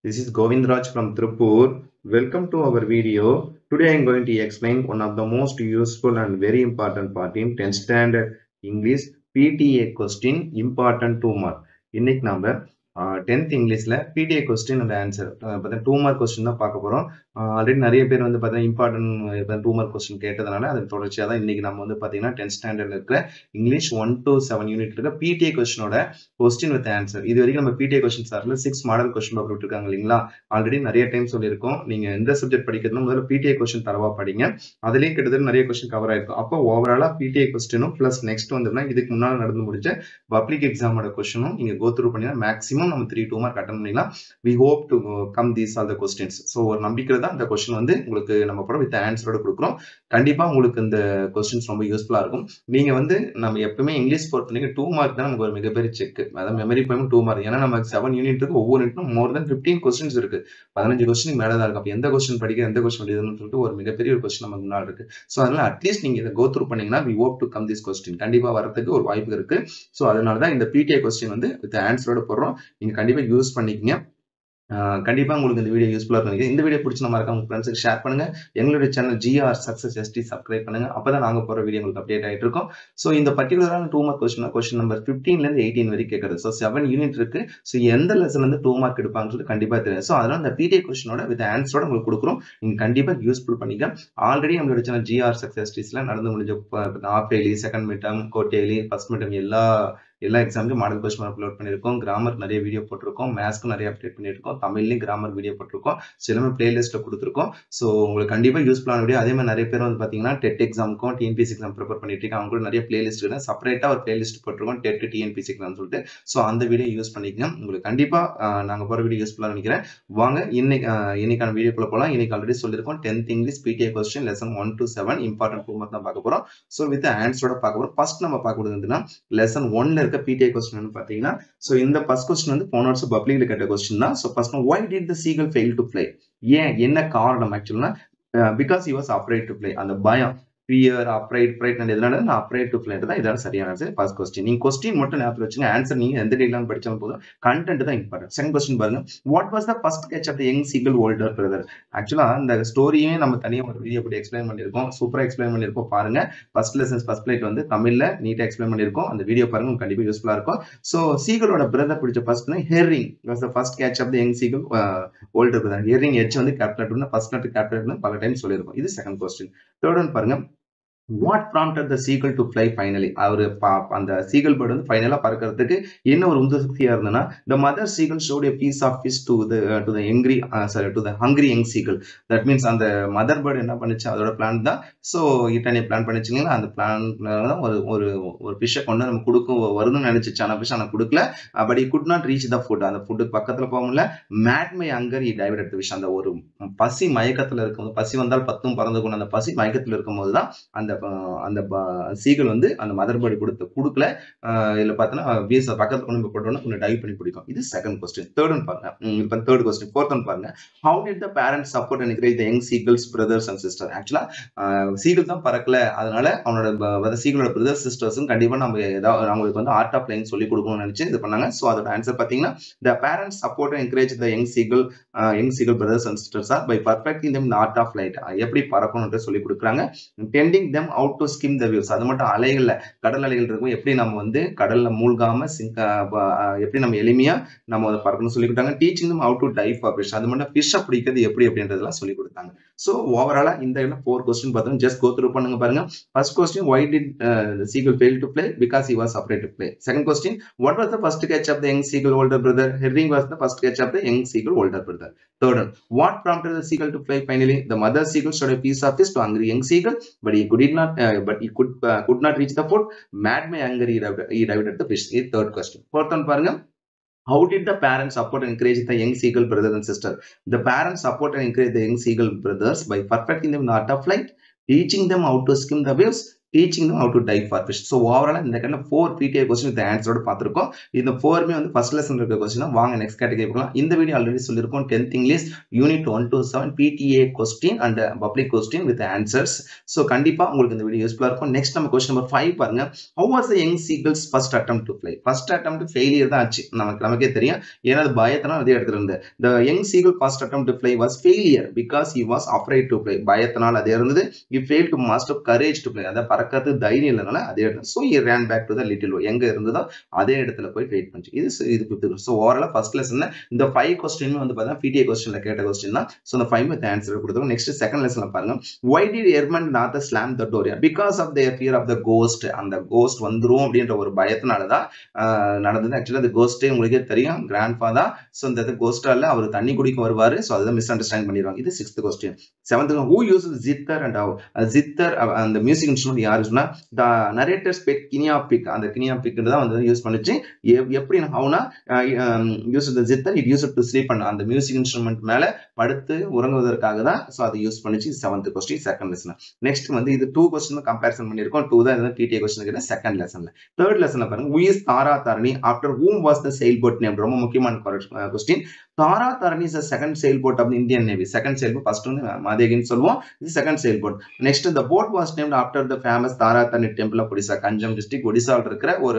This is Govindraj from Tripur. Welcome to our video. Today I am going to explain one of the most useful and very important part in 10th standard English PTA question important two mark. இன்னைக்கு நம்ம tenth இங்கிலீஷில் PTA question அந்த answer பார்த்தா two mark question தான் பார்க்க போகிறோம் already நிறைய பேர் வந்து பார்த்தீங்கன்னா இம்பார்ட்டன்ட் டூ மார்க் கொஸ்டின் கேட்டதுனால அது தொடர்ச்சியாக தான் இன்னைக்கு நம்ம வந்து பார்த்தீங்கன்னா டென்த் ஸ்டாண்டர்டில் இருக்கிற English one to seven unit இருக்க பிடிஏ கொஸ்டினோட கொஸ்டின் வித் ஆன்சர் இது வரைக்கும் நம்ம பிடிஏ கொஸ்டின் சார்ல சிக்ஸ் மாடல் கொஸ்டின் பேப்பர் விட்டுருக்காங்க இல்லைங்களா ஆல்ரெடி நிறைய டைம் சொல்லியிருக்கோம் நீங்க எந்த சப்ஜெக்ட் படிக்கிறதுனா முதல்ல பிடிஏ கொஸ்டின் தரவா படிங்க அதுலேயும் கிட்டத்தட்ட நிறைய கொஸ்டின் கவர் ஆயிருக்கும் அப்போ ஓவராலா பிடிஏ கொஸ்டினும் பிளஸ் நெக்ஸ்ட் வந்துன்னா இதுக்கு முன்னால் நடந்து முடிஞ்ச பப்ளிக் எக்ஸாமோட கொஸ்டினும் நீங்க கோ த்ரூ பண்ணினா மேக்ஸிமம் நம்ம த்ரீ டூ மார்க் அட்டன் பண்ணிக்கலாம் we hope to come these all the questions so ஒரு நம்பிக்கை தான் இந்த கொஸ்டின் வந்து உங்களுக்கு நம்ம படம் வித் ஆன்சரோட கொடுக்குறோம் கண்டிப்பா உங்களுக்கு இந்த கொஸ்டின்ஸ் ரொம்ப யூஸ்ஃபுல்லா இருக்கும் நீங்க வந்து நம்ம எப்பவுமே இங்கிலீஷ் பொறுத்த வரைக்கும் டூ மார்க் தான் நமக்கு ஒரு மிகப்பெரிய செக் அதாவது மெமரி பாயிண்ட் டூ மார்க் ஏன்னா நமக்கு செவன் யூனிட் இருக்கு ஒவ்வொரு யூனிட்டும் மோர் தென் ஃபிஃப்டீன் கொஸ்டின்ஸ் இருக்கு பதினஞ்சு கொஸ்டின் மேலே தான் இருக்கு அப்போ எந்த கொஸ்டின் படிக்க எந்த கொஸ்டின் எழுதுன்னு சொல்லிட்டு ஒரு மிகப்பெரிய ஒரு கொஸ்டின் நமக்கு முன்னாடி இருக்கு ஸோ அதனால அட்லீஸ்ட் நீங்க இதை கோ த்ரூ பண்ணீங்கன்னா we hope to come this question கண்டிப்பா வரதுக்கு ஒரு வாய்ப்பு இருக்கு ஸோ அதனால தான் இந்த பிடிஐ கொஸ்டின் வந்து வித் ஆன்சரோட போடுறோம் நீங்க கண்டிப்பா யூஸ் பண்ணிக்கங்க கண்டிப்பா உங்களுக்கு இந்த வீடியோ யூஸ்ஃபுல்லா இருக்கும் இந்த வீடியோ பிடிச்ச மாதிரி உங்க ஃப்ரெண்ட்ஸுக்கு ஷேர் பண்ணுங்க எங்களுடைய channel GR success ST subscribe பண்ணுங்க அப்பதான் நாங்க போற வீடியோ உங்களுக்கு அப்டேட் ஆயிட்டு இருக்கோம் ஸோ இந்த பர்டிகுலரான two mark question question number பிப்டீன்ல இருந்து எயிட்டீன் வரைக்கும் கேட்கறது ஸோ செவன் யூனிட் இருக்கு ஸோ எந்த லெசன்ல இருந்து டூ மார்க் எடுப்பாங்கன்னு சொல்லி கண்டிப்பா தெரியும் ஸோ அதனால இந்த பிடிஏ கொஸ்டினோட வித் ஆன்சரோட உங்களுக்கு கொடுக்குறோம் நீங்க கண்டிப்பா யூஸ்ஃபுல் பண்ணிக்க ஆல்ரெடி நம்மளோட சேனல் ஜிஆர் சக்சஸ் எஸ்டிஸ்ல நடந்து முடிஞ்ச half yearly second midterm quarterly first midterm எல்லா எல்லா எக்ஸாமுக்கும் மாடல் கொஸ்டின் அப்லோட் பண்ணியிருக்கோம் கிராமர் நிறைய வீடியோ போட்டிருக்கோம் மேத்ஸ்க்கும் நிறைய அப்டேட் பண்ணியிருக்கோம் தமிழ்லையும் கிராமர் வீடியோ போட்டிருக்கோம் சிலமே பிளேலிஸ்ட்டில் கொடுத்துருக்கோம் ஸோ உங்களுக்கு கண்டிப்பாக யூஸ்ஃபுல்லான வீடியோ அதே மாதிரி நிறைய பேர் வந்து பார்த்தீங்கன்னா டெட் எக்ஸாமுக்கும் டிஎன்பிசி எக்ஸாம் ப்ரிப்பேர் பண்ணிட்டு இருக்காங்க அவங்க கூட நிறைய பிளேலிஸ்ட் இருக்கு செப்பரேட்டாக ஒரு பிளேலிஸ்ட் போட்டிருக்கோம் டெட் டிஎன்பிசி எக்ஸாம் சொல்லிட்டு ஸோ அந்த வீடியோ யூஸ் பண்ணிக்கங்க உங்களுக்கு கண்டிப்பாக நாங்கள் போகிற வீடியோ யூஸ்ஃபுல்லாக நினைக்கிறேன் வாங்க இன்னைக்கு இன்னைக்கான வீடியோக்குள்ள போகலாம் இன்னைக்கு ஆல்ரெடி சொல்லியிருக்கோம் tenth English PTA question lesson one to seven important two தான் பார்க்க போகிறோம் ஸோ வித் ஆன்சரோட பார்க்க போகிறோம் ஃபர்ஸ்ட் நம்ம பார்க்க முடியுதுன்னா லெசன் ஒன்ல இருக்க பிடிஏ கொஸ்டின் பார்த்தீங்கன்னா ஸோ இந்த ஃபர்ஸ்ட் கொஸ்டின் வந்து போன வருஷம் பப்ளிக்ல கேட்ட கொஸ்டின் தான் so first why did the seagull fail to fly ஏன் என்ன காரணம் ஆக்சுவல்னா because you was afraid to fly அந்த பயம் ஃபியர் அப்ரைட் ப்ரைட் அண்ட் எதனால நான் அப்ரைட் டு பிளேட் தான் இதான் சரியான ஆன்சர் ஃபர்ஸ்ட் கொஸ்டின் நீங்க கொஸ்டின் மட்டும் ஞாபகம் வச்சுங்க ஆன்சர் நீங்க எந்த டேட்லாம் படிச்சாலும் போதும் கண்டென்ட் தான் இம்பார்ட்டன்ட் செகண்ட் கொஸ்டின் பாருங்க what was the first catch of the young seagull older brother ஆக்சுவலா இந்த ஸ்டோரியே நம்ம தனியாக ஒரு வீடியோ படி எக்ஸ்பிளைன் பண்ணியிருக்கோம் சூப்பராக எக்ஸ்பிளைன் பண்ணியிருக்கோம் பாருங்க ஃபர்ஸ்ட் லெசன்ஸ் ஃபர்ஸ்ட் பிளேட் வந்து தமிழ்ல நீட்டாக எக்ஸ்பிளைன் பண்ணியிருக்கோம் அந்த வீடியோ பாருங்க உங்களுக்கு கண்டிப்பாக யூஸ்ஃபுல்லாக இருக்கும் ஸோ சீகலோட பிரதர் பிடிச்ச first herring was the first catch of the young seagull older brother herring H வந்து கேப்டல் ஃபர்ஸ்ட் லெட்டர் கேப்டல் பல டைம் சொல்லியிருக்கோம் இது செகண்ட் கொஸ்டின் தேர்ட் ஒன் பாருங்க what prompted the seagull to fly finally அவர் அந்த seagull bird வந்து ஃபைனலாக பறக்கிறதுக்கு என்ன ஒரு உந்து சக்தியாக இருந்ததுன்னா the mother seagull showed a piece of fish to the to the angry sorry to the hungry young seagull that means அந்த மதர் பேர்டு என்ன பண்ணுச்சு அதோட பிளான் தான் ஸோ இட்டானி பிளான் பண்ணிச்சுங்களா அந்த பிளான் தான் ஒரு ஒரு ஒரு ஃபிஷ்ஷை கொண்டு நம்ம கொடுக்கும் வருதுன்னு நினைச்சிச்சு ஆனால் ஃபிஷ் ஆனால் கொடுக்கல but he could not reach the food அந்த ஃபுட்டுக்கு பக்கத்தில் போக முடியல made my anger he diverted எடுத்த விஷயம் அந்த ஒரு பசி மயக்கத்தில் இருக்கும்போது பசி வந்தால் பத்தும் பறந்து கொண்டு அந்த பசி மயக்கத்தில் இருக்கும்போது தான் அந்த அந்த சீகல் வந்து அந்த மதர் பேர்டு கொடுத்து கொடுக்கல இதில் பார்த்தோன்னா வீச பக்கத்தில் கொண்டு போய் போட்டோன்னா கொஞ்சம் டைவ் பண்ணி பிடிக்கும் இது செகண்ட் கொஸ்டின் தேர்ட் ஒன் பாருங்க இப்போ தேர்ட் கொஸ்டின் ஃபோர்த் ஒன் பாருங்க how did the parents support and encourage the young seagulls brothers and sister ஆக்சுவலாக சீகல் தான் பறக்கல அதனால அவனோட சீகலோட பிரதர்ஸ் சிஸ்டர்ஸும் கண்டிப்பாக நம்ம ஏதாவது அவங்களுக்கு வந்து ஆர்ட் ஆஃப் லைன் சொல்லி கொடுக்கணும்னு நினைச்சு இது பண்ணாங்க ஸோ அதோட ஆன்சர் பார்த்தீங்கன்னா the parents support and encourage the young seagull young seagull brothers and sisters are by perfecting them art of flight எப்படி பறக்கணும்ன்ற சொல்லி கொடுக்குறாங்க டெண்டிங் them out to skim the waves அது மட்டும் அலைகள்ல கடல் அலைகள் இருக்கும் எப்படி நம்ம வந்து கடல்ல மூழ்காம சிங்க எப்படி நம்ம எளிமையா நம்ம அதை பறக்கணும் சொல்லி கொடுத்தாங்க teaching them out to dive for fish அது மட்டும் ஃபிஷ்ஷை பிடிக்கிறது எப்படி அப்படின்றதெல்லாம் சொல்லி கொடுத்தாங்க ஸோ ஓவராலா இந்த இடத்துல ஃபோர் கொஸ்டின் பார்த்தோம் ஜஸ்ட் கோ த்ரூ பண்ணுங்க பாருங்க first question why did seagull fail to fly because he was separate to fly second question what was the first catch of the young seagull older brother herring was the first catch of the young seagull older brother third one what prompted the seagull to fly finally the mother seagull showed a piece of fish to hungry young seagull but he could not uh, but he could uh, could not reach the food mad my anger he dived, he dived at the fish இது third question fourth one பாருங்க How did the parents support and encourage the young seagull brother and sister? The parents support and encourage the young seagull brothers by perfecting them in the art of flight, teaching them how to skim the waves, teaching how to dive for fish so ஓவராலாக இந்த கேட்டில் four PTA question இந்த ஆன்சரோட பார்த்துருக்கோம் இந்த ஃபோருமே வந்து first lesson இருக்க question வாங்க நெக்ஸ்ட் கேட்டகரி பார்க்கலாம் இந்த வீடியோ ஆல்ரெடி சொல்லியிருக்கோம் tenth English unit one two seven PTA question and public question with answers so கண்டிப்பாக உங்களுக்கு இந்த வீடியோ யூஸ்ஃபுல்லாக இருக்கும் நெக்ஸ்ட் நம்ம கொஸ்டின் நம்பர் ஃபைவ் பாருங்க how was the young seagulls first attempt to fly first attempt failure தான் ஆச்சு நமக்கு நமக்கே தெரியும் ஏன்னா அது பயத்தினால் அதே இடத்துல இருந்து the young seagull first attempt to fly was failure because he was afraid to fly பயத்தினால் அதே இருந்தது he fail to master courage to fly அதை பறக்கிறது தைரியம் இல்லைனால அதே இடத்துல so he ran back to the little எங்க இருந்ததோ அதே இடத்துல போய் வெயிட் பண்ணிச்சு இது இது fifth so overall first lesson இந்த ஃபைவ் கொஸ்டின் வந்து பார்த்தீங்கன்னா பிடிஏ கொஸ்டின்ல கேட்ட கொஸ்டின் தான் ஸோ இந்த ஃபைவ் வித் ஆன்சர் கொடுத்துருக்கோம் நெக்ஸ்ட் செகண்ட் லெசன்ல பாருங்க why did Herman not slam the door because of their fear of the ghost அந்த கோஸ்ட் வந்துரும் அப்படின்ற ஒரு பயத்தினால தான் நடந்தது ஆக்சுவலி அந்த கோஸ்டே உங்களுக்கே தெரியும் கிராண்ட் ஃபாதர் ஸோ இந்த கோஸ்டால அவர் தண்ணி குடிக்க வருவாரு ஸோ அதை மிஸ் அண்டர்ஸ்டாண்ட் பண்ணிடுவாங்க இது sixth question seventh who use zither and zither அந்த மியூசிக் இன்ஸ்ட்ருமெண்ட் யார் சொன்னா the narrator pet guinea pig அந்த கினியா பிக் தான் வந்து யூஸ் பண்ணிச்சு எப்படி ஹவுனா use the zither it use to sleep பண்ண அந்த மியூசிக் இன்ஸ்ட்ருமெண்ட் மேல படுத்து உறங்குவதற்காக தான் ஸோ அதை யூஸ் பண்ணிச்சு seventh question second lesson next வந்து இது டூ கொஸ்டின் கம்பேரிசன் பண்ணியிருக்கோம் டூ தான் பிடிஏ கொஸ்டின் செகண்ட் லெசன்ல தேர்ட் லெசன்ல பாருங்க who is Tara Tarini after whom was the sailboat name ரொம்ப முக்கியமான question Tara Tarini is second sailboat of Indian navy second sailboat first வந்து மதேகின்னு சொல்லுவோம் இது செகண்ட் செயல் போட் நெக்ஸ்ட் இந்த boat was named after the famous Tara Tarini temple of Odisha Ganjam district ஒடிசாவில் இருக்கிற ஒரு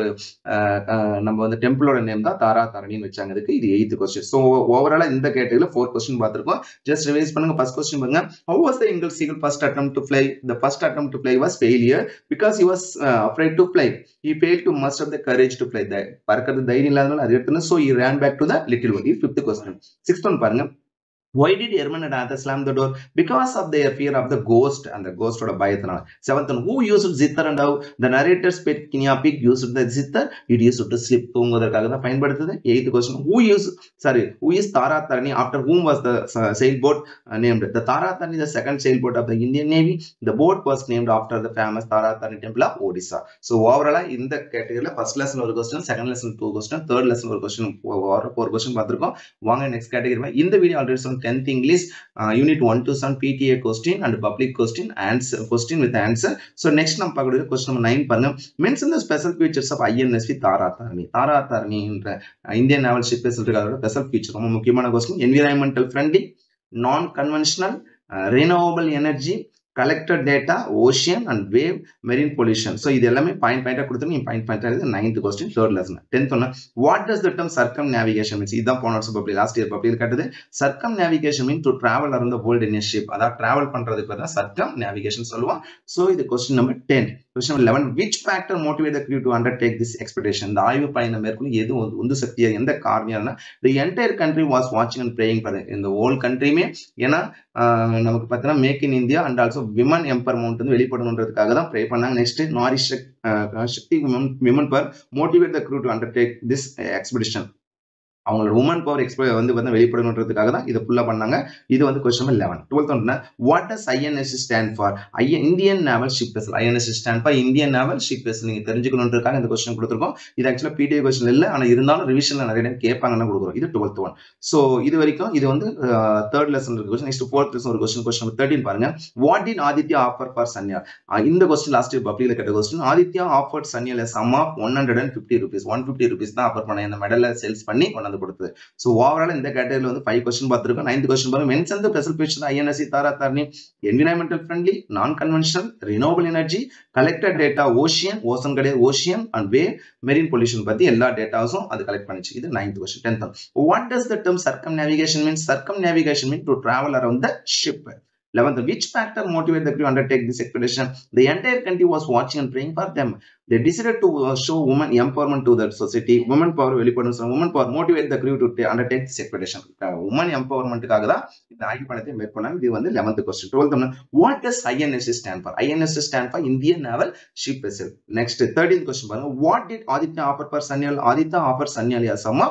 நம்ம வந்து டெம்பிளோட நேம் தான் தாரா தாரணின்னு வச்சாங்க இதுக்கு இது எயித்து கொஸ்டின் ஸோ ஓவராலா இந்த கேட்டகரியில் ஃபோர் கொஸ்டின் பார்த்துருக்கோம் ஜஸ்ட் ரிவைஸ் பண்ணுங்க ஃபர்ஸ்ட் கொஸ்டின் பாருங்க how was the young seagull first attempt to fly the first attempt to fly was failure because he was afraid to fly he fail to master of the courage to fly the பறக்கிறது தைரியம் இல்லாதனால அது எடுத்துன்னு so he ran back to the little one fifth question sixth one பாருங்க why did Herman and Arthur slam the door? Because of their fear of the ghost and the ghost of பயத்தினால seventh one who used zither and how the narrator spit kinyapic used the zither it used to sleep தூங்குவதற்காக தான் பயன்படுத்துது eighth question who used sorry who is Tara Tarini after whom was the uh, sailboat uh, named the Tara Tarini the second sailboat of the Indian Navy the boat was named after the famous Tara Tarini temple of Odisha so overall இந்த கேட்டகரியில first lesson ஒரு question second lesson two question third lesson ஒரு question ஒரு question பார்த்திருக்கோம் வாங்க next category இந்த video already சொன்ன 10th English uh, unit 1 to 7 PTA question and public question answer question with answer so next நம்ம பார்க்கக்கூடிய question number 9 பாருங்க mention the special features of INSV தாரா தாரணி தாரா தாரணி என்ற இந்தியன் நேவல் ஷிப் சொல்றதுக்காக special feature ரொம்ப முக்கியமான question environmental friendly non conventional renewable energy collected data ocean and wave marine pollution so இது எல்லாமே point பாயிண்டாக கொடுத்து நீங்க பாயிண்ட் பாயிண்ட் ஆகுது ninth question third lesson tenth ஒன்று what does the term circumnavigation means இதுதான் போன வருஷம் பப்ளிக் லாஸ்ட் இயர் பப்ளிக் கேட்டது circumnavigation mean to travel around world in ship அதாவது டிராவல் பண்றதுக்கு தான் சர்க்கம் நேவிகேஷன் சொல்லுவோம் ஸோ இது question number ten question eleven which factor motivate the crew to undertake this expectation இந்த ஆய்வு பயணம் மேற்கொண்டு எது உந்து சக்தியா எந்த காரணியானா தி என்டையர் கண்ட்ரி வாஸ் வாட்சிங் அண்ட் ப்ரேயிங் ஃபார் இந்த ஹோல் கண்ட்ரியுமே ஏன்னா நமக்கு பார்த்தீங்கன்னா make in India and also women empowerment வந்து வெளிப்படணுன்றதுக்காக தான் ப்ரே பண்ணாங்க next Nari Shakti women women for motivate the crew to undertake this expedition அவங்களோட உமன் பவர் எக்ஸ்போ வந்து வந்து வெளிப்படணுன்றதுக்காக தான் இதை ஃபுல்லாக பண்ணாங்க இது வந்து கொஸ்டின் நம்பர் லெவன் டுவெல்த் ஒன்று what does INS stand for IN Indian naval ship vessel INS stand for Indian naval ship vessel நீங்கள் தெரிஞ்சுக்கணுன்றதுக்காக இந்த கொஸ்டின் கொடுத்துருக்கோம் இது ஆக்சுவலாக பிடிஏ கொஸ்டின் இல்லை ஆனால் இருந்தாலும் ரிவிஷனில் நிறைய டைம் கேட்பாங்கன்னு கொடுக்குறோம் இது டுவெல்த் ஒன் ஸோ இது வரைக்கும் இது வந்து தேர்ட் லெசன் இருக்கு கொஸ்டின் நெக்ஸ்ட் ஃபோர்த் லெசன் ஒரு கொஸ்டின் கொஸ்டின் நம்பர் தேர்ட்டின் பாருங்க what in Aditya offer for Sanya இந்த கொஸ்டின் லாஸ்ட் இயர் பப்ளிக்ல கேட்ட question Aditya offer Sanya sum of one hundred and fifty rupees one fifty rupees தான் ஆஃபர் பண்ண இந்த மெடலை சேல்ஸ் பண்ணி கொண்டாந்து கொடுத்தது ஸோ ஓவரால் இந்த கேட்டகரியில் வந்து ஃபைவ் கொஸ்டின் பார்த்துருக்கோம் நைன்த் கொஸ்டின் பாருங்க mention the special feature INSC Tara Tarini environmental friendly non conventional renewable energy collected data ocean ocean கிடையாது ocean and way marine pollution பத்தி எல்லா டேட்டாஸும் அது கலெக்ட் பண்ணிச்சு இது ninth question tenth what does the term circumnavigation means circumnavigation mean to travel around the ship 11th, which factor motivated the crew to undertake this expedition? The entire country was watching and praying for them. They decided to uh, show women empowerment to the society. Women power வெளிப்படும் women power motivate the crew to undertake this expedition. women empowermentக்காக தான் இந்த ஆய்வு பணத்தை மேற்கொண்டாங்க இது வந்து 11th question 12th what does INS stand for INS stand for Indian Naval Ship Vessel next 13th question பாருங்க what did Aditya offer for Sanyal Aditya offer Sanyal a sum of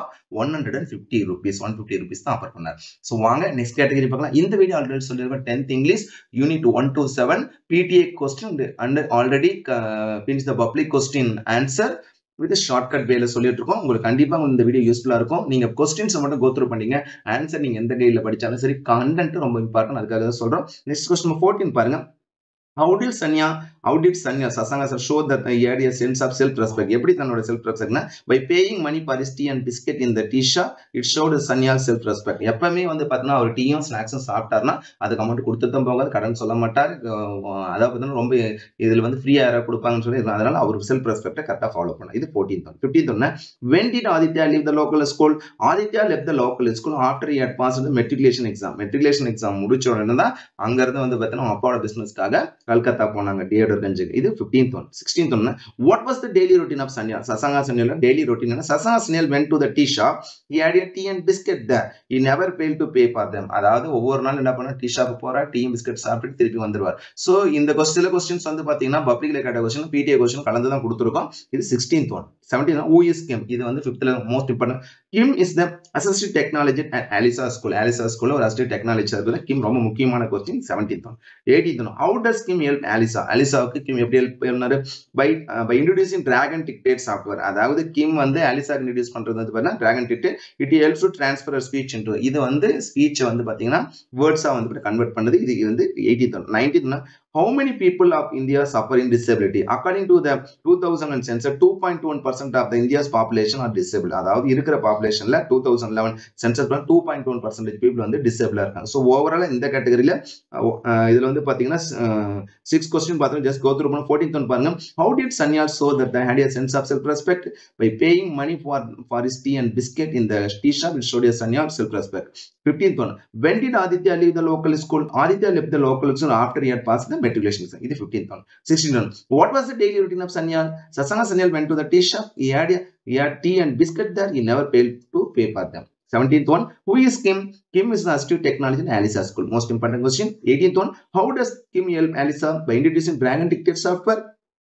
150 rupees 150 rupees தான் offer பண்ணார் so வாங்க next category பார்க்கலாம் இந்த video already சொல்லியிருக்கேன் tenth English unit one to seven PTA question and already pins the public question answer with shortcut வேல சொல்லிட்டு இருக்கோம் உங்களுக்கு கண்டிப்பா உங்களுக்கு இந்த வீடியோ யூஸ்ஃபுல்லா இருக்கும் நீங்க கொஸ்டின்ஸ் மட்டும் கோத்ரூ பண்ணீங்க ஆன்சர் நீங்க எந்த கையில படிச்சாலும் சரி கண்டென்ட் ரொம்ப இம்பார்ட்டன் அதுக்காக தான் சொல்றோம் நெக்ஸ்ட் கொஸ்டின் ஃபோர்டீன் பாருங்க How did Sanya how did Sanya Sasanga sir show that he had a sense of self respect எப்படி தன்னோட செல்ஃப் ரெஸ்பெக்ட்னா by paying money for his tea and biscuit in the tea shop it showed Sanya self respect எப்பவுமே வந்து பார்த்தீங்கன்னா அவர் டீயும் ஸ்நாக்ஸும் சாப்பிட்டாருன்னா அதுக்கு amount கொடுத்து தான் போகாது கடன் சொல்ல மாட்டார் அஹ் அதாவது பார்த்தீங்கன்னா ரொம்ப இதுல வந்து ஃப்ரீயா யாராவது கொடுப்பாங்கன்னு சொல்லி அதனால அவர் செல்ஃப் ரெஸ்பெக்டை கரெக்டாக ஃபாலோ பண்ண இது ஃபோர்டீன் ஒன் ஃபிஃப்டீன் ஒன்று when did Aditya leave the local school Aditya left the local school after year pass matriculation exam matriculation exam முடிச்ச உடனே தான் அங்கிருந்து வந்து பார்த்தீங்கன்னா அப்பாவோட பிசினஸ்க்காக கல்கத்தா போனாங்க டியோடர் கஞ்சுக்கு இது ஃபிஃப்டீன்த் ஒன் சிக்ஸ்டீன்த் ஒன்று what was the daily routine of Sanya Sasanka சன்யால daily routine Sasanka Sanyal went to the tea shop he had a tea and biscuit there he never failed to pay for them அதாவது ஒவ்வொரு நாள் என்ன பண்ணா டீ ஷாப் போறா tea biscuit சாப்பிட்டு திருப்பி வந்துருவார் சோ இந்த கொஸ்டின் சில கொஸ்டின்ஸ் வந்து பாத்தீங்கன்னா பப்ளிக்ல கேட்ட கொஸ்டின் பிடிஏ கொஸ்டின் கலந்து தான் கொடுத்துருக்கோம் இது sixteenth one seventeen who is Kim இது வந்து ஃபிஃப்த்ல most important Kim is the assistant technology at Alisa school Alisa ஸ்கூல்ல ஒரு அசிஸ்டன்ட் டெக்னாலஜி இருக்குது கிம் ரொம்ப முக்கியமான question seventeenth one eighteenth one how does Kim help Alisa அலிசாவுக்கு கிம் எப்படி ஹெல்ப் பண்ணாரு by by introducing Dragon dictate software அதாவது Kim வந்து அலிசா இன்ட்ரோடியூஸ் பண்றது வந்து பார்த்தீங்கன்னா Dragon dictate it helps to transfer speech into இது வந்து ஸ்பீச்சை வந்து பார்த்தீங்கன்னா வேர்ட்ஸா வந்து கன்வெர்ட் பண்ணுது இது வந்து eighteenth one nineteenth how many people of India suffer in disability? According to the 2000 census, 2.1% of the India's population are disabled. அதாவது இருக்கிற பாப்புலேஷன்ல two thousand eleven census two point one percentage people வந்து டிசேபிளா இருக்காங்க so overall இந்த கேட்டகரியில இதுல வந்து பாத்தீங்கன்னா சிக்ஸ் கொஸ்டின் பார்த்தோம் ஜஸ்ட் கோத்ரூ பண்ண ஃபோர்டீன்த் ஒன் பாருங்க how did Sanyal show that had a sense of self respect by paying money for for his tea and biscuit இந்த tea shop it showed Sanyal self respect fifteenth one when did Aditya leave the local school Aditya left the local school after year pass the matriculation exam. இது 15th one. 16th one. What was the daily routine of Sanyal? Sasanga Sanyal went to the tea shop. He had, a, he had tea and biscuit there. He never failed to pay for them. 17th one. Who is Kim? Kim is the assistive technology in Alisa school. Most important question. 18th one. How does Kim help Alisa by introducing Dragon Dictate software?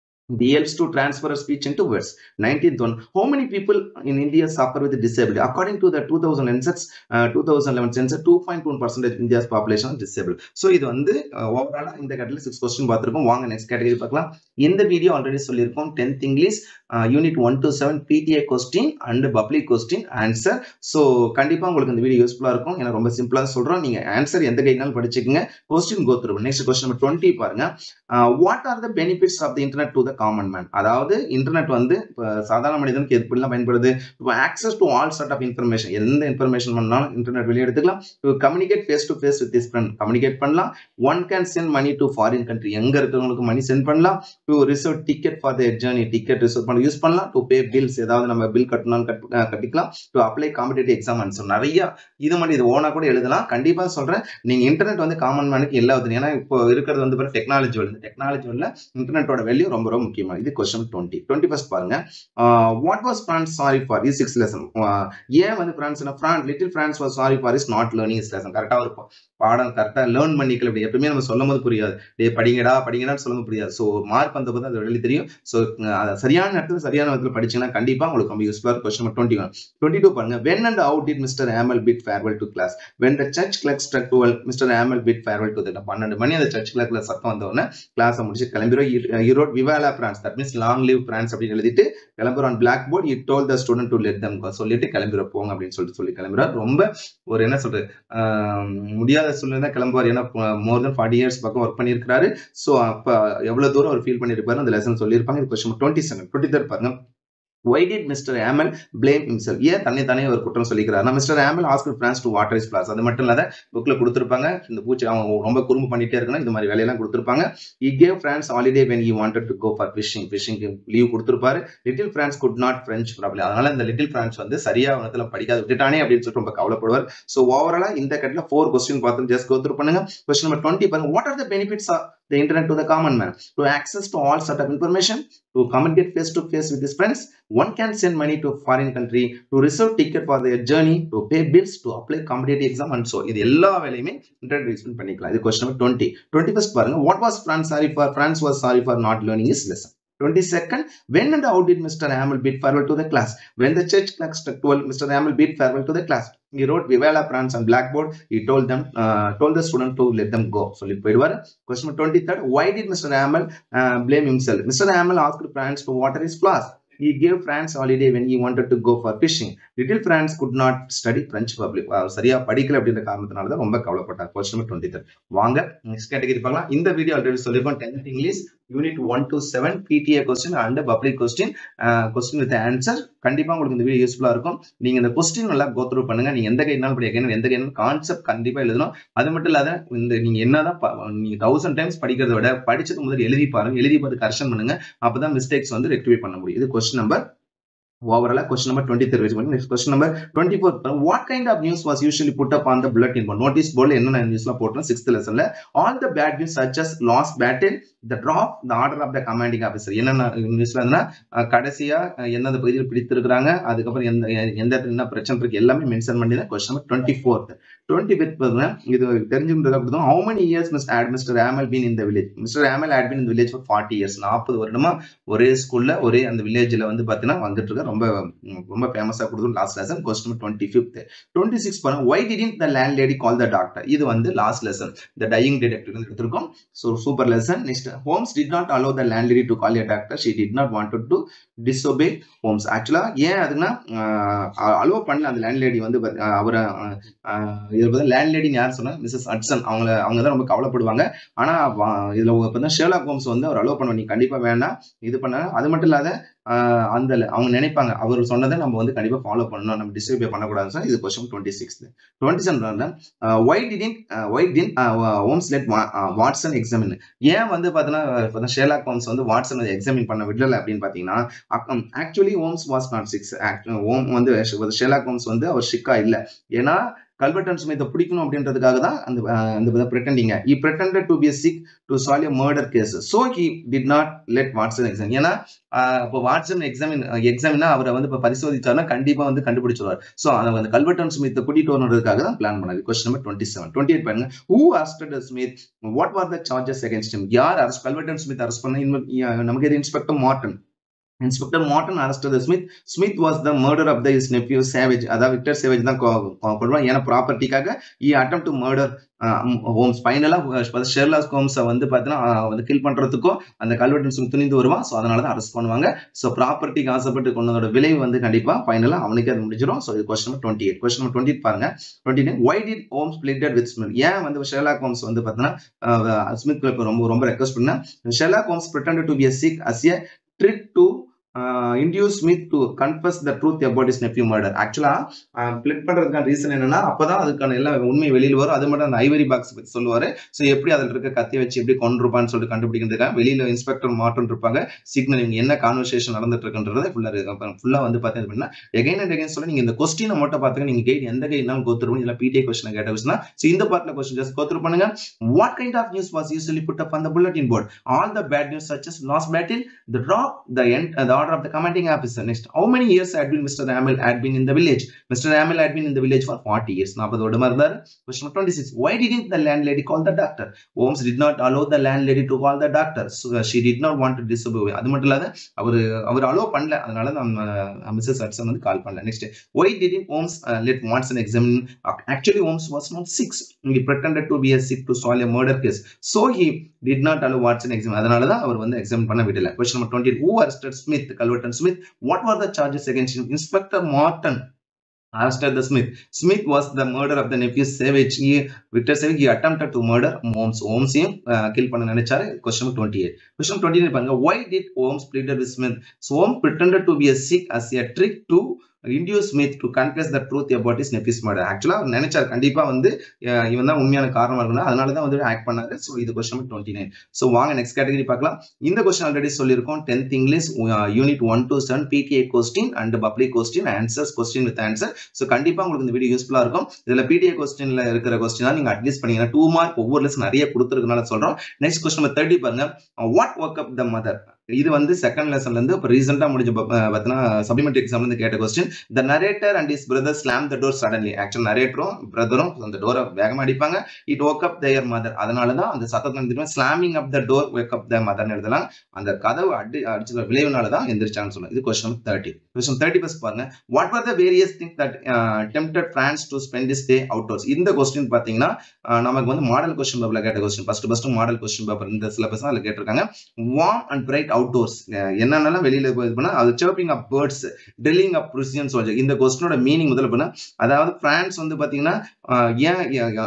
He helps to transfer a speech into words. 19th one. How many people in India suffer with disability? According to the 2000 census, uh, 2011 census, 2.1 percent India's population is disabled. So இது வந்து ஓவராலா இந்த category six question பார்த்துருக்கோம் வாங்க next category பார்க்கலாம் இந்த video already சொல்லியிருக்கோம் tenth English unit one to seven PTA question and public question answer so கண்டிப்பாக உங்களுக்கு இந்த வீடியோ யூஸ்ஃபுல்லாக இருக்கும் ஏன்னா ரொம்ப சிம்பிளாக சொல்கிறோம் நீங்கள் ஆன்சர் எந்த கைனாலும் படிச்சுக்கோங்க கொஸ்டின் கோத்துருவோம் நெக்ஸ்ட் கொஸ்டின் நம்பர் டுவெண்ட்டி பாருங்க what are the benefits of the internet to the common man அதாவது இன்டர்நெட் வந்து சாதாரண மனிதனுக்கு எப்படிலாம் பயன்படுது இப்போ access to all sort of information எந்த இன்ஃபர்மேஷன் பண்ணாலும் இன்டர்நெட் வெளியே எடுத்துக்கலாம் to communicate face to face with his friend communicate பண்ணலாம் one can send money to foreign country எங்க இருக்கிறவங்களுக்கு மணி சென்ட் பண்ணலாம் to reserve ticket for their journey ticket reserve பண்ண use பண்ணலாம் டு பே பில்ஸ் ஏதாவது நம்ம பில் கட்டணும் கட்டிக்கலாம் to apply competitive exam answer நிறைய இது மாதிரி இது ஓனா கூட எழுதலாம் கண்டிப்பா சொல்றேன் நீங்க இன்டர்நெட் வந்து காமன் மேனுக்கு எல்லா ஏன்னா இப்போ இருக்கிறது வந்து டெக்னாலஜி வருது டெக்னாலஜி வரல இன்டர்நெட்டோட வேல்யூ ரொம்ப ரொம்ப முக்கியமான இது கொஸ்டின் டுவெண்ட்டி டுவெண்ட்டி ஃபர்ஸ்ட் பாருங்க what was Franz sorry for his six lesson ஏன் வந்து Franz Franz little Franz was sorry for his not learning his lesson கரெக்டாக இருக்கும் பாடம் கரெக்டாக லேர்ன் பண்ணிக்கல அப்படி எப்பவுமே நம்ம சொல்லும் போது புரியாது டே படிங்கடா படிங்கடான்னு சொல்லும் போது புரியாது ஸோ மார்க் வந்த போது அது வெளியே தெரியும் ஸோ சரியான நேரத்தில் சரியான நேரத்தில் படிச்சீங்கன்னா கண்டிப்பாக உங்களுக்கு ரொம்ப யூஸ்ஃபுல்லாக question number twenty one twenty two பாருங்க when and out did mister Hamel bid farewell to class when the church clock struck twelve mister Hamel bid farewell to the பன்னெண்டு மணி அந்த சர்ச் கிளக்ல சத்தம் வந்தோடனே கிளாஸை முடிச்சு கிளம்பிடும் he wrote vive la France that means long live France அப்படின்னு எழுதிட்டு கிளம்புறோம் blackboard it told the student to let them சொல்லிட்டு கிளம்பிட போங்க அப்படின்னு சொல்லிட்டு சொல்லி கிளம்புறாரு ரொம்ப ஒரு என்ன சொல்றது முடியாத சூழ்நிலை கிளம்புவார் ஏன்னா மோர் தென் ஃபார்ட்டி இயர்ஸ் பக்கம் ஒர்க் பண்ணியிருக்காரு ஸோ அப்போ எவ்வளவு தூரம் அவர் ஃபீல் பண்ணியிருப்பாரு அந்த லெசன் சொல்லியிருப்பாங்க இது question twenty seven twenty third பாருங்க why did mister Hamel blame himself ஏன் தன்னை தானே ஒரு குற்றம் சொல்லிக்கிறார் நான் Mister Hamel hospital France to water is பிளாஸ் அது மட்டும் இல்லாத புக்ல கொடுத்துருப்பாங்க இந்த பூச்சி அவன் ரொம்ப குறும்பு பண்ணிட்டே இருக்கணும் இந்த மாதிரி வேலையெல்லாம் கொடுத்துருப்பாங்க he gave Franz holiday when you wanted to go for fishing ஃபிஷிங்க்கு லீவ் கொடுத்துருப்பாரு little Franz could not French problem அதனால இந்த லிட்டில் பிரான்ஸ் வந்து சரியா உனத்துல படிக்காத விட்டுட்டானே அப்படின்னு சொல்லிட்டு ரொம்ப கவலைப்படுவார் ஸோ ஓவராலா இந்த கட்டில ஃபோர் கொஸ்டின் பார்த்து ஜஸ்ட் கோத்ரூ பண்ணுங்க கொஸ்டின் நம்பர் டுவெண்ட்டி பாருங்க what are the benefits of the internet to the common man to access to all sort of information to communicate face to face with his friends one can send money to foreign country to reserve ticket for their journey to pay bills to apply competitive exam and so இது எல்லா வேலையுமே internet use பண்ணிக்கலாம் இது question number twenty twenty first பாருங்க what was Franz sorry for Franz was sorry for not learning his lesson 22nd, when and how did Mr. Hamel bid farewell to the class? When the church clock struck 12, Mr. Hamel bid farewell to the class. He wrote Vivela France on blackboard. He told them, uh, told the student to let them go. So, question 23rd, why did Mr. Hamel uh, blame himself? Mr. Hamel asked France to water his class. He gave France holiday when he wanted to go for fishing. Little France could not study French public. சரியா படிக்கல அப்படின்ற காரணத்தினால தான் ரொம்ப கவலைப்பட்டார் question number twenty வாங்க next category பார்க்கலாம் இந்த வீடியோ ஆல்ரெடி சொல்லியிருக்கோம் tenth English unit one to seven PTA question and public question question with answer கண்டிப்பா உங்களுக்கு இந்த வீடியோ யூஸ்ஃபுல்லா இருக்கும் நீங்க இந்த கொஸ்டின் நல்லா கோத்ரூ பண்ணுங்க நீங்க எந்த கைனாலும் படிக்க எந்த கைனாலும் கான்செப்ட் கண்டிப்பா எழுதணும் அது மட்டும் இல்லாத இந்த நீங்க என்னதான் ப- நீங்க தௌசண்ட் டைம்ஸ் படிக்கிறத விட படிச்சது முதல்ல எழுதி பாருங்க எழுதி பார்த்து கரெக்ஷன் பண்ணுங்க அப்பதான் மிஸ்டேக்ஸ் வந்து ரெக்டிஃபை பண்ண முடியும் இது question number overall question number 23 வச்சு பண்ணுங்க. next question number 24 what kind of news was usually put up on the bulletin board notice board என்னென்ன நியூஸ்லாம் போட்டோம் 6th lessonல all the bad news such as lost battle the drop the order of the commanding officer என்னென்ன நியூஸ்ல இருந்தா கடைசியா அஹ், எந்தெந்த பகுதியில் பிடித்திருக்கிறாங்க அதுக்கப்புறம் எந்த எந்த இடத்துல என்ன பிரச்சனை இருக்கு எல்லாமே மென்ஷன் பண்ணி தான் question number twenty fourth twenty fifth பாருங்க இது தெரிஞ்சுக்கிறது அப்படி how many years mister had mister Hamel been இந்த village mister Hamel had been இந்த வில்லேஜ் ஃபார் ஃபார்ட்டி இயர்ஸ் நாற்பது வருடமா ஒரே ஸ்கூல்ல ஒரே அந்த வில்லேஜ்ல வந்து பாத்தீங்கன்னா வந்துட்டு இருக்க ரொம்ப ம், ரொம்ப ஃபேமஸா கொடுத்து last lesson question twenty fifth twenty six பாருங்க why didn't the landlady call the doctor இது வந்து last lesson the dying detective எடுத்திருக்கோம் so super lesson next Holmes did not allow the landlady to call a doctor she did not wanted to disobey Holmes ஆக்சுவலா ஏன் அதுன்னா allow பண்ணல அந்த land lady வந்து பாத்தி- அஹ், அவரை இது லேண்ட் லேடின்னு யார் சொன்னா மிஸ்ஸஸ் அட்சன் அவங்கள அவங்க தான் ரொம்ப கவலைப்படுவாங்க ஆனா வா- இதுல இப்போ ஷேர்லாக் ஹோம்ஸ் வந்து அவர் அலோ பண்ணுவோம் நீ கண்டிப்பா வேண்டாம் இது பண்ண அது மட்டும் இல்லாத ஆஹ் அந்த அவங்க நினைப்பாங்க அவர் சொன்னதை நம்ம வந்து கண்டிப்பா ஃபாலோ பண்ணணும் நம்ம டிஸ்ட்ரிபியூட் பண்ணக்கூடாது சார் இது question twenty six twenty seven why didn't why didn't Holmes let Watson examine ஏன் வந்து பார்த்தீங்கன்னா ஷேர்லாக் ஹோம்ஸ் வந்து வாட்சன் எக்ஸாமின் பண்ண விடல அப்படின்னு பார்த்தீங்கன்னா actually Holmes was not sick ஹோம் வந்து ஷேர்லாக் ஹோம்ஸ் வந்து அவர் ஷிக்கா இல்லை ஏன்னா கல்வர்டன் ஸ்மித்தை பிடிக்கணும் அப்படின்றதுக்காக தான் அந்த அஹ், அந்த பிரிட்டண்டிங்க he pretended to be sick to solve a murder case so he did not let Watson exam ஏன்னா ஆஹ் இப்போ வாட்சன் எக்ஸாமின் எக்ஸாமினா அவரை வந்து இப்போ பரிசோதிச்சாருன்னா கண்டிப்பா வந்து கண்டுபிடிச்சிருவார் ஸோ அதை அந்த கல்வர்டன் ஸ்மித்தை கூட்டிட்டு வரணுன்றதுக்காக தான் பிளான் பண்ணாது question number twenty seven twenty eight பாருங்க who arrested Smith what were the charges against him யார் அரஸ்ட் கல்வர்டன் ஸ்மித் அரெஸ்ட் பண்ண இன்னும் நமக்கு இது inspector Morton inspector Morton arrested Smith Smith was the murder of the his nephew Savage அதாவது Victor Savage தான் கொள்வான் ஏன்னா ப்ராப்பர்ட்டிக்காக he attempt to murder Holmes ஃபைனலாக ஷெர்லாஸ் ஹோம்ஸை வந்து பார்த்தீங்கன்னா வந்து கில் பண்றதுக்கும் அந்த கல்வெட்டு ஸ்மித் துணிந்து வருவான் ஸோ அதனால தான் அரெஸ்ட் பண்ணுவாங்க ஸோ ப்ராப்பர்ட்டிக்கு ஆசைப்பட்டு கொண்டதோட விளைவு வந்து கண்டிப்பா ஃபைனலாக அவனுக்கு அது முடிஞ்சிடும் ஸோ இது question number twenty eight question number twenty பாருங்க twenty nine why did Holmes pleaded with Smith ஏன் வந்து ஷெர்லாக் ஹோம்ஸ் வந்து பார்த்தீங்கன்னா ஸ்மித் கிளப் ரொம்ப ரொம்ப ரெக்வஸ்ட் பண்ண Sherlock Holmes pretended to be a sick as a trick to induce Smith to confess the truth about his nephew murder ஆக்சுவலா plead பண்றதுக்கான reason என்னன்னா அப்பதான் அதுக்கான எல்லா உண்மை வெளியில் வரும் அது மட்டும் அந்த ஐவரி பாக்ஸ் பத்தி சொல்லுவாரு ஸோ எப்படி அதில் இருக்க கத்தி வச்சு எப்படி கொண்டிருப்பான்னு சொல்லிட்டு கண்டுபிடிக்கிறதுக்காக வெளியில இன்ஸ்பெக்டர் மாட்டும் இருப்பாங்க சிக்னல் இவங்க என்ன கான்வர்சேஷன் நடந்துட்டு இருக்குன்றதை ஃபுல்லா ஃபுல்லா வந்து பார்த்தீங்க அப்படின்னா எகைன் அண்ட் எகைன் சொல்ல நீங்க இந்த கொஸ்டினை மட்டும் பார்த்துங்க நீங்க கைட் எந்த கைட்னாலும் கோத்துரு பண்ணி இல்லை பிடிஏ கொஸ்டின் கேட்ட கொஸ்டின் ஸோ இந்த பார்ட்ல கொஸ்டின் ஜஸ்ட் கோத்துரு பண்ணுங்க what kind of news was usually put up on the bulletin board all the bad news such as lost battle the drop the end uh, the order of the commanding officer next how many years had been mr amel had been in the village mr amel had been in the village for 40 years 40 வருடமா இருந்தார் question number 26 why didn't the landlady call the doctor holmes did not allow the landlady to call the doctor so uh, she did not want to disobey அது மட்டும் இல்லாத அவர் அவர் allow பண்ணல அதனால நம்ம Mrs Hatsun வந்து call பண்ணல next why didn't holmes uh, let watson examine actually holmes was not sick he pretended to be a sick to solve a murder case so he did not allow watson exam அதனால தான் அவர் வந்து exam பண்ண விடல question number twenty who arrested smith Culverton Smith what were the charges against him inspector martin arrested the smith smith was the murder of the nephew savage he victor savage he attempted to murder holmes holmes kill பண்ண நினைச்சாரு question twenty eight question twenty nine பாருங்க why did holmes pleaded with smith so holmes pretended to be a sick as a trick to induce Smith to confess the truth about his nephew's murder ஆக்சுவலா அவர் நினைச்சார் கண்டிப்பா வந்து அஹ் இவன் தான் உண்மையான காரணமா இருக்கணும் அதனால தான் வந்து ஆக்ட் பண்ணாரு ஸோ இது கொஸ்டின் டுவெண்ட்டி நைன் ஸோ வாங்க நெக்ஸ்ட் கேட்டகரி பார்க்கலாம் இந்த கொஸ்டின் ஆல்ரெடி சொல்லியிருக்கோம் tenth English unit one to seven PTA question and public question answers question with answer so கண்டிப்பா உங்களுக்கு இந்த வீடியோ யூஸ்ஃபுல்லா இருக்கும் இதுல பிடிஏ கொஸ்டின்ல இருக்கிற கொஸ்டின் நீங்க அட்லீஸ்ட் பண்ணீங்கன்னா டூ மார்க் ஒவ்வொரு லெஸ் நிறைய கொடுத்துருக்கனால சொல்றோம் நெக்ஸ்ட் கொஸ்டின் நம்பர் தேர்ட்டி பாருங்க what woke up the mother இது வந்து செகண்ட் லெசன்ல இருந்து இப்போ ரீசெண்டா முடிஞ்ச பார்த்தீங்கன்னா சப்ளிமெண்ட்ரி எக்ஸாம்ல இருந்து கேட்ட question the narrator and his brother slam the door suddenly actual நரேட்டரும் பிரதரும் அந்த டோரை வேகமா அடிப்பாங்க it woke up their mother அதனால தான் அந்த சத்தத்தை slamming of the door woke up the மதர்னு எழுதலாம் அந்த கதவு அடி அடிச்ச விளைவுனால தான் எந்திரிச்சான்னு சொல்லுவோம் இது கொஸ்டின் தேர்ட்டி கொஸ்டின் தேர்ட்டி பஸ் பாருங்க what are the various thing that tempted Franz to spend this day outdoors இந்த கொஸ்டின் பாத்தீங்கன்னா நமக்கு வந்து மாடல் கொஸ்டின் பேப்பர்ல கேட்ட question first first model question paper இந்த சிலபஸ் அதில் கேட்டிருக்காங்க வார்ம் அண்ட் பிரைட் அவுட்டோர்ஸ் என்னென்னலாம் வெளியில இது பண்ணா அது chirping of birds trilling of Prussian soldier இந்த கொஸ்டினோட மீனிங் முதல்ல பண்ணா அதாவது பிரான்ஸ் வந்து பாத்தீங்கன்னா ஏன்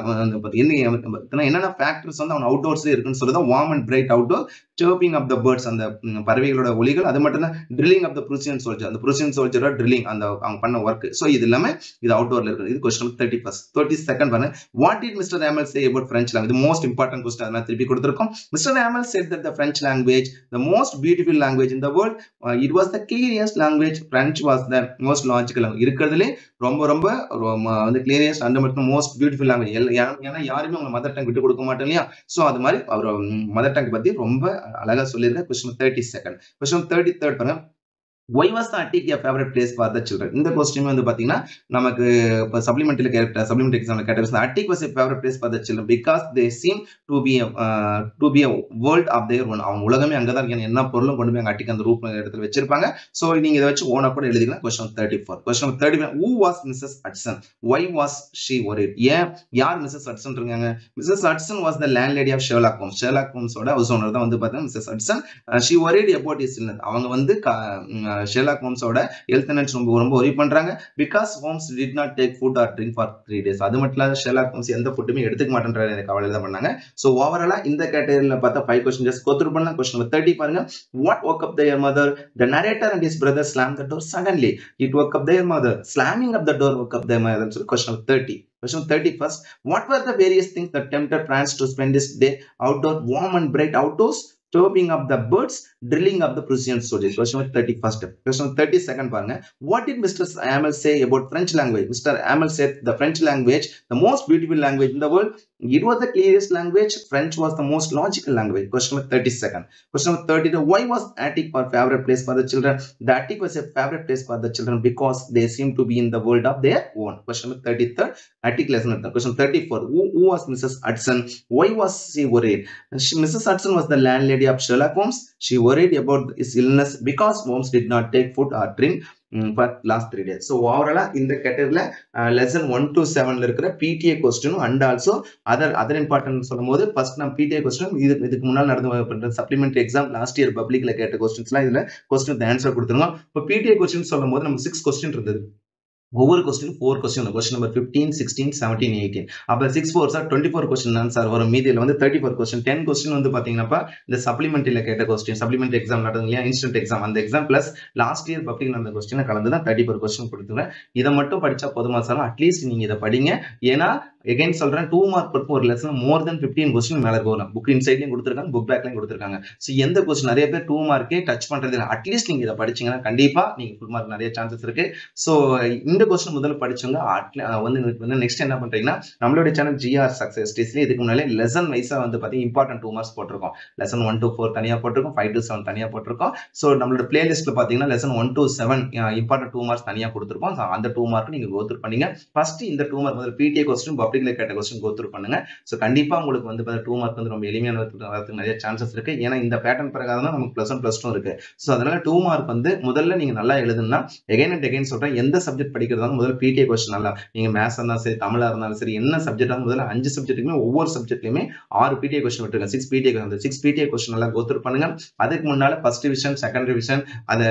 என்ன என்னென்ன ஃபேக்டர்ஸ் வந்து அவன் அவுட்டோர்ஸ்ல இருக்குன்னு சொல்றது warm and bright outdoor chirping of the birds அந்த பறவைகளோட ஒலிகள் அது மட்டும் தான் trilling of the Prussian soldier அந்த ப்ரூசியன் சோல்ஜரோட ட்ரில்லிங் அந்த அவங்க பண்ண ஒர்க் ஸோ இது எல்லாமே இது அவுட்டோர்ல இருக்கு இது question thirty first thirty second பாருங்க what it Mister Hamel say about French language most important question அதெல்லாம் திருப்பி கொடுத்துருக்கோம் Mister Hamel said that the French language the most beautiful language in the world it was the clearest language French was the most logical இருக்கிறதுலே ரொம்ப ரொம்ப வந்து clearest and மட்டும் most beautiful language ஏன்னா யாருமே உங்க மதர் டங் விட்டு கொடுக்க மாட்டோம் இல்லையா ஸோ அது மாதிரி அவர் மதர் டங் பத்தி ரொம்ப அழகா சொல்லியிருக்க question thirty second question thirty third பாருங்க why was the attic a favourite place for the children இந்த கொஸ்டின் வந்து பாத்தீங்கன்னா நமக்கு இப்போ சப்ளிமெண்ட்ல கேட்ட சப்ளிமெண்ட் எக்ஸாம்ல கேட்ட attic was a favourite place for the children because they seem to be to be a world of their own அவங்க உலகமே அங்கே தான் இருக்கு என்ன பொருளும் கொண்டு போய் அங்கே அட்டிக் அந்த ரூப் இடத்துல வச்சிருப்பாங்க ஸோ நீங்க இதை வச்சு ஓனா கூட எழுதிக்கலாம் question thirty four question thirty four who was Missus Hudson why was she worry ஏன் யார் மிஸ்ஸஸ் அட்சன் இருக்காங்க Missus Hudson was the landlady of Sherlock Holmes Sherlock ஹோம்ஸோட ஹவுஸ் ஓனர் தான் வந்து பார்த்தீங்கன்னா Missus Hudson she worried about his அவங்க வந்து Sherlock ஹோம்ஸோட health and ரொம்ப ரொம்ப ஒரி பண்றாங்க because Holmes did not take food or drink for three days அது மட்டும் இல்லாத ஷெர்லாக் ஹோம்ஸ் எந்த ஃபுட்டுமே எடுத்துக்க மாட்டேன்றாரு எனக்கு கவலை தான் பண்ணாங்க ஸோ ஓவராலா இந்த கேட்டகரியில் பார்த்தா ஃபைவ் கொஸ்டின் ஜஸ்ட் கோத்துரு பண்ணலாம் கொஸ்டின் நம்பர் தேர்ட்டி பாருங்க what woke up their mother the narrator and his brother slam the door suddenly it woke up their mother slamming of the door woke up their mother சொல்லி question number thirty Question 31st. What were the various things that tempted France to spend this day outdoor, warm and bright outdoors? Chirping of the birds, drilling of the Prussian soldiers. Question number 31st. Question number 32nd. Paranga. What did Mr. Amel say about French language? Mr. Amel said the French language, the most beautiful language in the world. It was the clearest language. French was the most logical language. Question number 32nd. Question number 32. Why was Attic our favorite place for the children? The Attic was a favorite place for the children because they seem to be in the world of their own. Question number 33rd. Attic lesson. Question 34. Who, who was Mrs. Hudson? Why was she worried? She, Mrs. Hudson was the landlady of Sherlock Holmes. She worried about his illness because Holmes did not take food or drink for last three days so ஓவராலா இந்த கேட்டகரியில் lesson one to செவன்ல இருக்கிற PTA கொஸ்டினும் and also other other important சொல்லும் போது first நம்ம PTA question இது இதுக்கு முன்னால் நடந்து சப்ளிமெண்ட்ரி எக்ஸாம் லாஸ்ட் இயர் பப்ளிக்ல கேட்ட கொஸ்டின்ஸ்லாம் இதுல கொஸ்டின் ஆன்சர் கொடுத்துருங்க இப்போ பிடிஏ கொஸ்டின் சொல்லும் போது நமக்கு சிக்ஸ் கொஸ்டின் இருந்தது ஒவ்வொரு question four question question number fifteen sixteen seventeen eighteen அப்போ six four sir twenty four question தான் சார் வரும் மீதியில் வந்து thirty four question ten question வந்து பார்த்தீங்கன்னா இந்த சப்ளிமெண்ட்ரியில் கேட்ட கொஸ்டின் சப்ளிமெண்ட் எக்ஸாம் நடந்தது இல்லையா இன்ஸ்டன்ட் எக்ஸாம் அந்த exam plus last year public நடந்த கொஸ்டினை கலந்து தான் தேர்ட்டி ஃபோர் கொஸ்டின் கொடுத்துருவேன் இதை மட்டும் படிச்சா போதுமா சார் அட்லீஸ்ட் நீங்க இதை படிங்க ஏன்னா எகைன் சொல்றேன் டூ மார்க் பொறுத்து ஒரு lesson more then fifteen question மேலே போகலாம் புக் இன்சைட்லையும் கொடுத்துருக்காங்க புக் பேக்லையும் கொடுத்துருக்காங்க ஸோ எந்த கொஸ்டின் நிறைய பேர் டூ மார்க்கே டச் பண்றது இல்லை அட்லீஸ்ட் நீங்க இதை படிச்சீங்கன்னா கண்டிப்பா நீங்க ஃபுல் மார்க் நிறைய சான்சஸ் இருக்கு ஸோ இந்த கொஸ்டின் முதல்ல படிச்சவங்க வந்து வந்து நெக்ஸ்ட் என்ன பண்றீங்கன்னா நம்மளுடைய சேனல் ஜிஆர் சக்சஸ் டேஸ்ல இதுக்கு முன்னாலே லெசன் வைஸா வந்து பார்த்தீங்கன்னா இம்பார்ட்டன்ட் டூ மார்க்ஸ் போட்டிருக்கோம் லெசன் ஒன் டு ஃபோர் தனியாக போட்டிருக்கோம் ஃபைவ் டு செவன் தனியாக போட்டிருக்கோம் ஸோ நம்மளோட பிளேலிஸ்ட்ல பார்த்தீங்கன்னா lesson one to seven important two marks தனியாக கொடுத்துருக்கோம் ஸோ அந்த டூ மார்க் நீங்க கோத்ரூ பண்ணீங்க ஃபர்ஸ்ட் இந்த டூ மார்க் முதல்ல பிடிஏ கொஸ்டின் பப்ளிக்ல கேட்ட கொஸ்டின் கோத்ரூ பண்ணுங்க ஸோ கண்டிப்பா உங்களுக்கு வந்து டூ மார்க் வந்து ரொம்ப எளிமையான வரதுக்கு நிறைய சான்சஸ் இருக்கு ஏன்னா இந்த பேட்டர்ன் பிரகாரம் தான் நமக்கு பிளஸ் ஒன் பிளஸ் டூ இருக்கு ஸோ அதனால டூ மார்க் வந்து முதல்ல நீங்க நல்லா எழுதுனா எகைன் அண்ட் எகைன் சொல்றேன் எந்த சப்ஜெக்ட் படிக்கிறதாலும் முதல்ல பிடிஏ கொஸ்டின் நல்லா நீங்க மேத்ஸ் இருந்தாலும் சரி தமிழா இருந்தாலும் சரி என்ன சப்ஜெக்ட் முதல்ல அஞ்சு சப்ஜெக்ட்டுமே ஒவ்வொரு சப்ஜெக்ட்லயுமே ஆறு பிடிஏ கொஸ்டின் விட்டுருக்கேன் சிக்ஸ் பிடிஏ அந்த சிக்ஸ் பிடிஏ கொஸ்டின் நல்லா கோத்ரூ பண்ணுங்க அதுக்கு முன்னால ஃபர்ஸ்ட் டிவிஷன் செகண்ட் டிவிஷன் அதை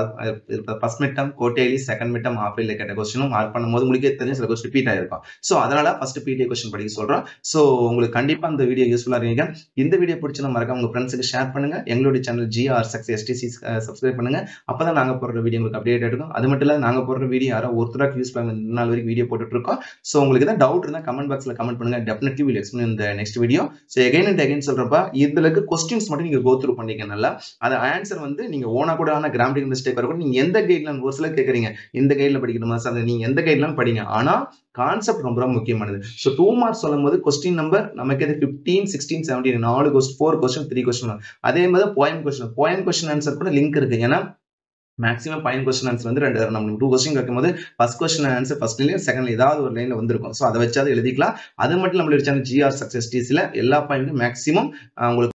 first midterm quarterly second midterm half கேட்ட கொஸ்டினும் மார்க் பண்ணும்போது உங்களுக்கே தெரிஞ்ச சில கொஸ்டின் ரிப்பீட் ஆயிருக்கும் ஸோ அதனால ஃபர்ஸ்ட் பிடிஏ கொஸ்டின் படிக்க சொல்றோம் ஸோ உங்களுக்கு கண்டிப்பா இந்த வீடியோ யூஸ்ஃபுல்லா இருக்கீங்க இந்த வீடியோ பிடிச்சா மறக்காம உங்க ஃப்ரெண்ட்ஸுக்கு ஷேர் பண்ணுங்க எங்களுடைய channel GR success STC subscribe பண்ணுங்க அப்பதான் நாங்க போடுற வீடியோ உங்களுக்கு அப்டேட் எடுக்கும் அது மட்டும் இல்ல நாங்க போடுற வீடியோ யாரோ ஒருத்தராக யூஸ் பண்ண இந்த நாள் வரைக்கும் வீடியோ போட்டுட்டு இருக்கோம் ஸோ உங்களுக்கு ஏதாவது டவுட் இருந்தால் கமெண்ட் பாக்ஸ்ல கமெண்ட் பண்ணுங்க டெஃபினெட்லி வில் எக்ஸ்பிளைன் இந்த next video so again and again சொல்றப்ப இதுல இருக்க கொஸ்டின்ஸ் மட்டும் நீங்க கோ த்ரூ பண்ணிக்க நல்லா அது ஆன்சர் வந்து நீங்க ஓனா கூட ஆன கிராமட்டிக் மிஸ்டேக் வரக்கூட நீங்க எந்த கைட்லைன் ஒரு சிலர் கேட்குறீங்க இந்த கைட்ல படிக்கணுமா சார் நீங்க எந்த கைட்லாம் படிங்க ஆனா கான்செப்ட் ரொம்ப ரொம்ப முக்கியமானது ஸோ டூ மார்க்ஸ் சொல்லும் போது கொஸ்டின் நம்பர் நமக்கு எது ஃபிஃப்டீன் சிக்ஸ்டீன் செவன்டீன் நாலு question four question three question அதே மாதிரி poem question poem question answer கூட லிங்க் இருக்கு ஏன்னா மேக்ஸிமம் பயன் கொஸ்டின் ஆன்சர் வந்து ரெண்டு நம்ம டூ கொஸ்டின் கேட்கும்போது ஃபர்ஸ்ட் கொஸ்டின் ஆன்சர் ஃபர்ஸ்ட்லேயே செகண்ட்ல ஏதாவது ஒரு லைன்ல வந்திருக்கும் ஸோ அதை வச்சாவது எழுதிக்கலாம் அது மட்டும் நம்மளுடைய சேனல் ஜிஆர் சக்சஸ் டிஸ்ல எல்லா பாயிண்ட்டும் மேக்ஸிமம் உங்களுக்கு